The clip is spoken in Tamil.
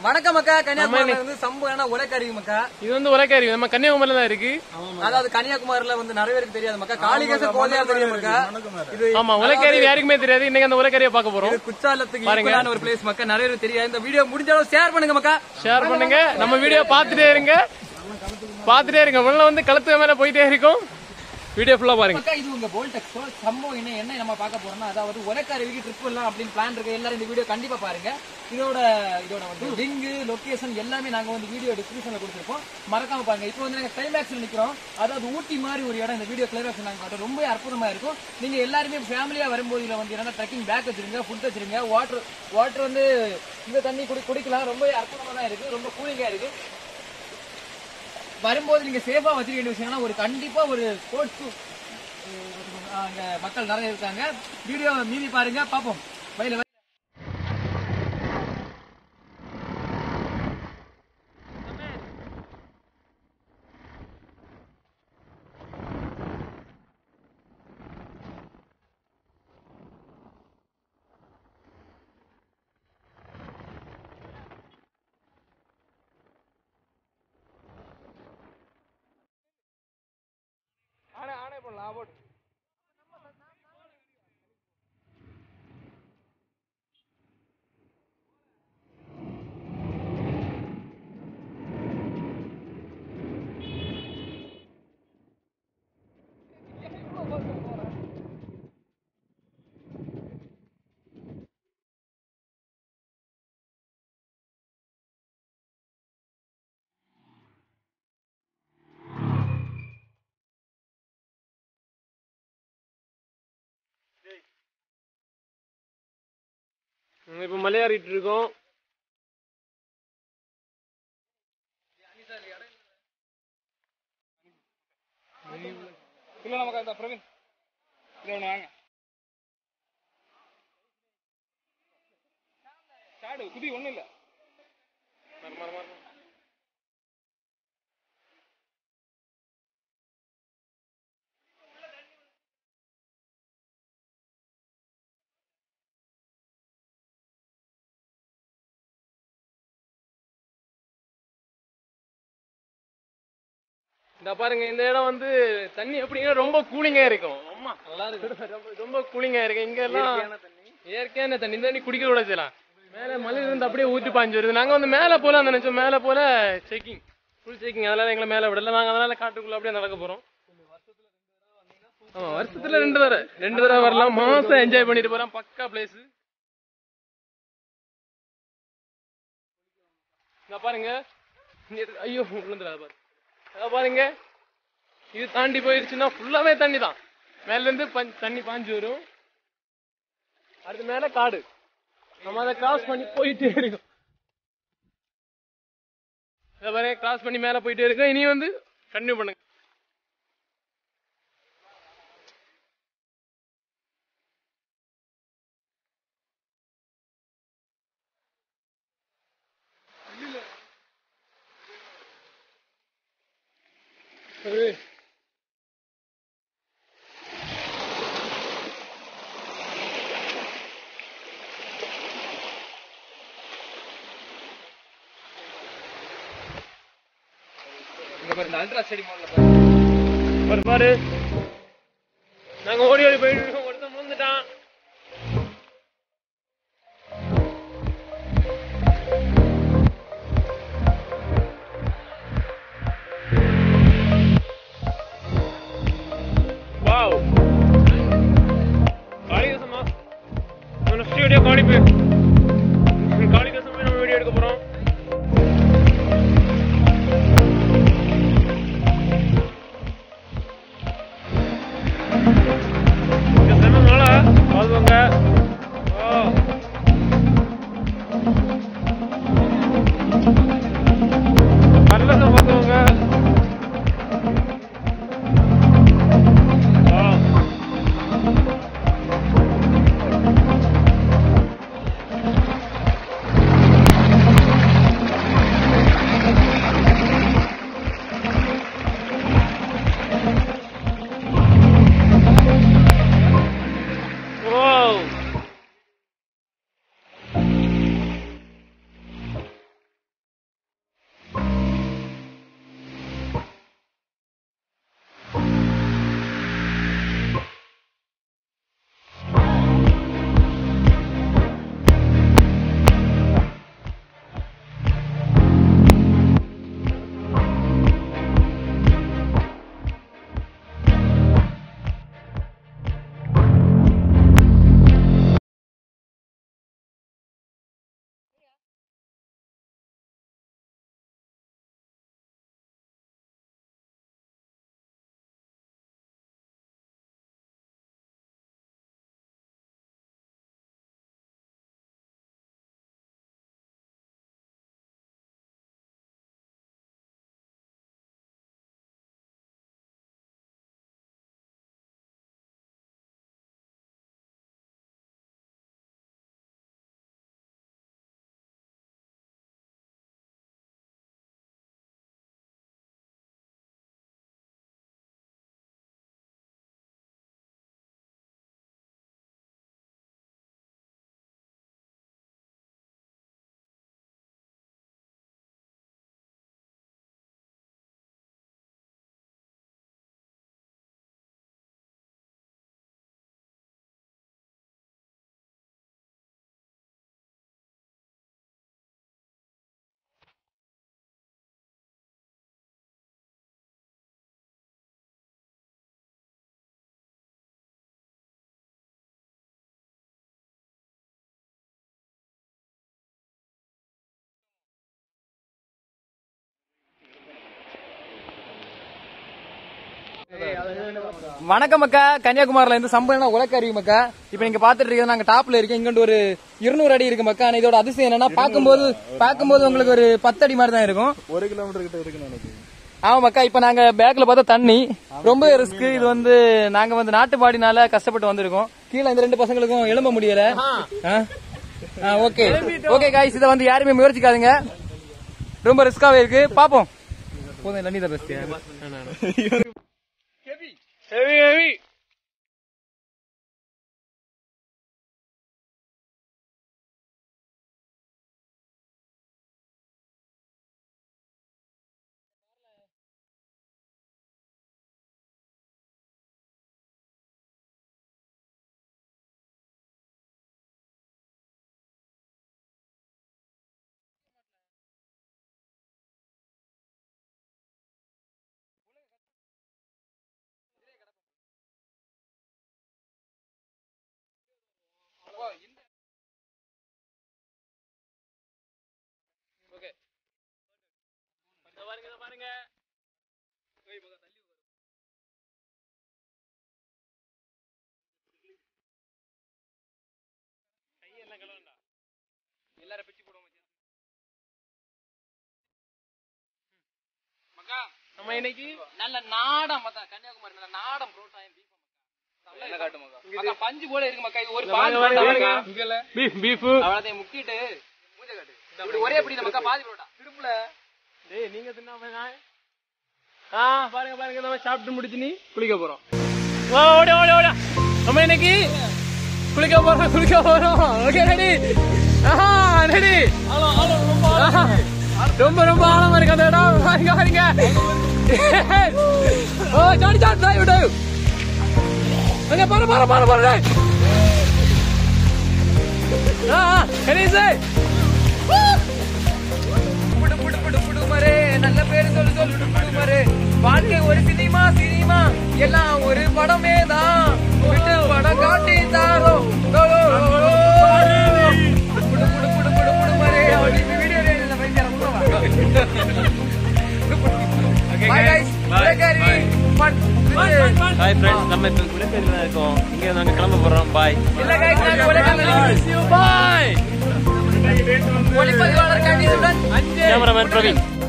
வணக்கம் மக்கா கன்னியாகுமரியில இருந்து சம்புகான உலக்கருவி மக்கா இது வந்து உலக்கருவி நம்ம கன்னியாகுமரியில தான் இருக்கு அதாவது கன்னியாகுமரியில வந்து நிறைய பேருக்கு தெரியாது மக்கா காளிகேச கோதையார் தெரியும் மக்கா இது ஆமா உலக்கருவி யாருக்குமே தெரியாது இன்னைக்கு அந்த உலக்கருவியை பார்க்க போறோம் இது குற்றாலத்துக்கு ஈக்குவலான ஒரு பிளேஸ் மக்கா நிறைய பேருக்கு தெரியாது இந்த வீடியோ முடிஞ்சாலும் ஷேர் பண்ணுங்க மக்கா ஷேர் பண்ணுங்க நம்ம வீடியோ பார்த்துட்டே இருங்க பார்த்துட்டே இருங்க உள்ள வந்து கழுத்து மேல போயிட்டே இருக்கும் வீடியோ ஃபுல்லா பாருங்க மக்கா இது உங்க போல்டெக்ஸ் சம்பவம் என்ன என்ன நம்ம பார்க்க போறோம்னா அதாவது உலக்கருவிக்கு ட்ரிப் எல்லாம் அப்படின்னு பிளான் இருக்கு எல்லாரும் இந்த வீடியோ கண்டிப்பா பாருங்க இதோட இதோட வந்து லிங்க் லொகேஷன் எல்லாமே நாங்க வந்து வீடியோ டிஸ்கிரிப்ஷன்ல கொடுத்துருக்கோம் மறக்காம பாருங்க இப்போ வந்து நாங்க கிளைமேக்ஸ்ல நிக்கிறோம் அதாவது ஊட்டி மாதிரி ஒரு இடம் இந்த வீடியோ கிளைமேக்ஸ் நாங்க காட்டுறோம் ரொம்ப அற்புதமா இருக்கும் நீங்க எல்லாருமே ஃபேமிலியா வரும்போது இதுல வந்து என்னன்னா ட்ரெக்கிங் பேக் வச்சிருங்க ஃபுட் வச்சிருங்க வாட்டர் வாட்டர் வந்து இந்த தண்ணி குடி குடிக்கலாம் ரொம்ப அற்புதமா தான் இருக்கு ரொம்ப கூலிங்கா இருக்கு வரும்போது நீங்க சேஃபா வச்சுக்க வேண்டிய விஷயம்னா ஒரு கண்டிப்பா ஒரு ஸ்போர்ட்ஸ் அங்க மக்கள் நிறைய இருக்காங்க வீடியோ மீதி பாருங்க பாப்போம் வயல வயல. இப்ப மலையாறிட்டு இருக்கோம் இல்ல நமக்கு அந்த பிரவீன் இது ஒண்ணு வாங்க சாடு குதி ஒண்ணு இல்ல இந்த பாருங்க இந்த இடம் வந்து தண்ணி எப்படின்னா ரொம்ப கூலிங்கா இருக்கும் ஆமா நல்லா இருக்கு ரொம்ப ரொம்ப கூலிங்கா இருக்கு இங்க எல்லாம் இயற்கையான தண்ணி இந்த தண்ணி குடிக்க கூட செய்யலாம் மேல மலையில இருந்து அப்படியே ஊத்தி பாஞ்சு வருது நாங்க வந்து மேல போல அந்த நினைச்சோம் மேல போல செக்கிங் ஃபுல் செக்கிங் அதனால எங்களை மேல விடல நாங்க அதனால காட்டுக்குள்ள அப்படியே நடக்க போறோம் ஆமா வருஷத்துல ரெண்டு தடவை ரெண்டு தடவை வரலாம் மாசம் என்ஜாய் பண்ணிட்டு போறோம் பக்கா பிளேஸ் இங்க பாருங்க இங்க இருக்கு. ஐயோ விழுந்துடாத பாரு அத பாருங்க இது தாண்டி போயிருச்சுன்னா ஃபுல்லாவே தண்ணி தான் மேல இருந்து பஞ்- தண்ணி பாஞ்சு வரும் அடுத்து மேல காடு நம்ம அதை கிராஸ் பண்ணி போயிட்டே இருக்கோம் இதை பாருங்க கிராஸ் பண்ணி மேல போயிட்டே இருக்கோம் இனி வந்து கண்டினியூ பண்ணுங்க சரி. இங்க பாரு இந்த அல்ட்ரா ஸ்டடி மால்ல பாரு பாரு பாரு நாங்க ஓடி ஓடி போயிட்டு இருக்கோம் ஒருத்தன் விழுந்துட்டான் வாவ் காளிதாசமா நம்ம நெக்ஸ்ட் வீடியோ காளி போய் காளிதாசம் போய் நம்ம வீடியோ எடுக்க போறோம் இங்க வணக்கம் மக்கா கன்னியாகுமரியில இருந்து சம்பளம் உலக்கருவி மக்கா இப்ப நீங்க பாத்துட்டு இருக்கிறது நாங்க டாப்ல இருக்கோம் இங்கிட்டு ஒரு இருநூறு அடி இருக்கு மக்கா ஆனா இதோட அதிசயம் என்னன்னா பாக்கும்போது பாக்கும்போது உங்களுக்கு ஒரு பத்து அடி மாதிரி தான் இருக்கும் ஒரு கிலோமீட்டர் கிட்ட இருக்குன்னு நினைக்கிறேன் ஆமா மக்கா இப்ப நாங்க பேக்ல பார்த்தா தண்ணி ரொம்ப ரிஸ்க் இது வந்து நாங்க வந்து நாட்டுப்பாடினால கஷ்டப்பட்டு வந்திருக்கோம் கீழே இந்த ரெண்டு பசங்களுக்கும் எழும்ப முடியல ஓகே ஓகே காய்ஸ் இதை வந்து யாருமே முயற்சிக்காதுங்க ரொம்ப ரிஸ்காவே இருக்கு பாப்போம் போதும் லண்டி தான் பெஸ்ட் ஹெவி ஹெவி பாருங்க பாருங்க எல்லாரும் பிச்சு போடுவோம் நம்ம இன்னைக்கு நல்ல நாடம் பார்த்தா கன்னியாகுமரி நல்ல நாடம் புரோட்டா என்ன காட்டுமா பஞ்சு போல இருக்கு மக்கா இது ஒரு பாதி பாருங்க, புரோட்டா பாருங்க. பீஃப் பீஃப் அவ்வளோதையும் முக்கிட்டு மூஞ்ச காட்டு இப்படி ஒரே பிடி மக்கா பாதி புரோட்டா திருப்புல டேய் நீங்க தின்னாம நான் ஆ பாருங்க பாருங்க நம்ம சாப்பிட்டு முடிச்சு நீ குளிக்க போறோம் வா ஓடி ஓடி ஓடி நம்ம இன்னைக்கு குளிக்க போறோம் குளிக்க போறோம் ஓகே ரெடி ஆஹா ரெடி ரொம்ப ரொம்ப ஆழமா இருக்கு அந்த இடம் பாருங்க பாருங்க ஓ சாடி சாடி டிரைவ் டிரைவ் அங்க பாரு பாரு பாரு பாரு டேய். ஆ கணேஷ் புடு புடு புடு புடு மரே நல்ல பேரு சொல்லு சொல்லு புடு புடு மரே வாழ்க்கை ஒரு சினிமா சினிமா எல்லாம் ஒரு படமே தான் விட்டு படம் காட்டி தாரோ லோ, லோ, லோ, லோ. புடு புடு புடு புடு புடு மரே அப்படி வீடியோ இந்த பையன் Bye guys. உலகரி. Fun. ஹாய் ஃப்ரெண்ட்ஸ் நம்ம இப்போ குலப்பேரியில் தான் இருக்கோம் இங்கே நாங்கள் கிளம்ப போகிறோம் பாய் இல்ல guys, நாங்க உலகரி. பாய் ஒளிப்பதிவாளர் கண்டிஷன் கேமராமேன் பிரவீன்